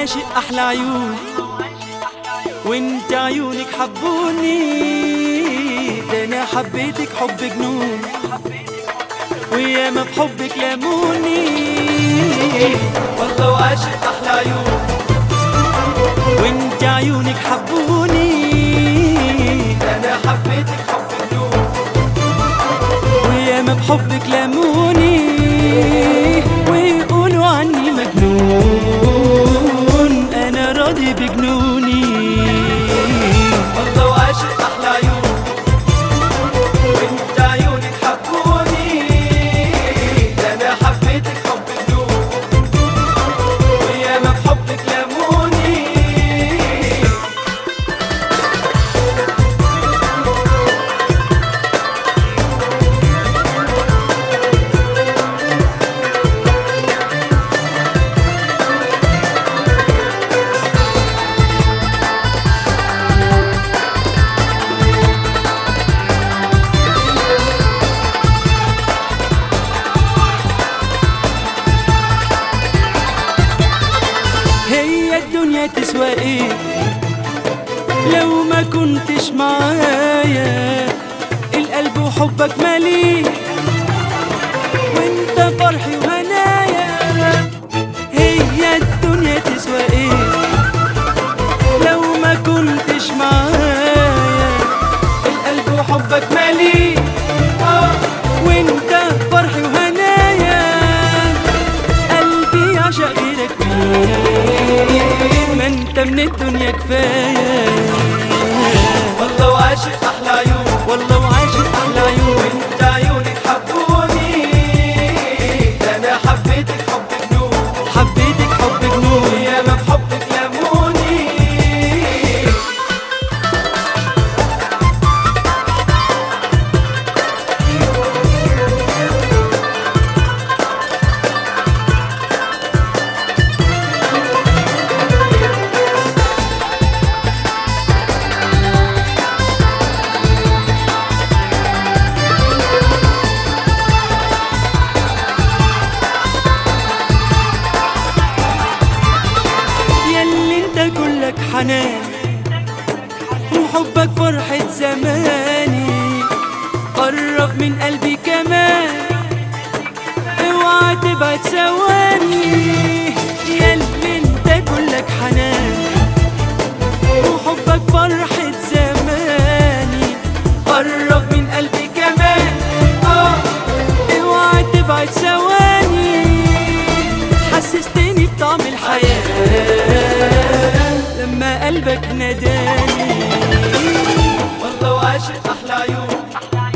عاشق احلى عيون وانت عيونك حبوني ده انا حبيتك حب جنون وياما بحبك لاموني والله وعاشق احلى عيون وانت عيونك حبوني ده انا حبيتك حب جنون وياما بحبك لاموني ويقولوا عني مجنون انا راضي بجنوني والله وعاشق احلى عيون وانت عيونك حبوني ده انا حبيتك حب جنون وياما بحبك لاموني هي الدنيا تسوى ايه لو ما كنتش معايا القلب وحبك مالي وانت فرحي وهنايا هي الدنيا تسوى ايه لو ما كنتش معايا القلب وحبك مالي آه، وانت فرحي وهنايا قلبي عشق غيرك مين ما انت من الدنيا كفايه والله وعاشق احلى عيون والله وعاشق احلى عيون انت عيونك حبوني ده انا حبيتك حب جنون حبيتك حب جنون ياما بحبك لاموني ياللي انت كلك حنان وحبك فرحة زماني قرب من قلبي كمان اوعى تبعد ثواني ياللي انت كلك حنان وحبك فرحة زماني قرب من قلبي كمان اه اوعى تبعد ثواني حسستني بطعم الحياة لما قلبك ناداني والله وعاشق أحلى عيون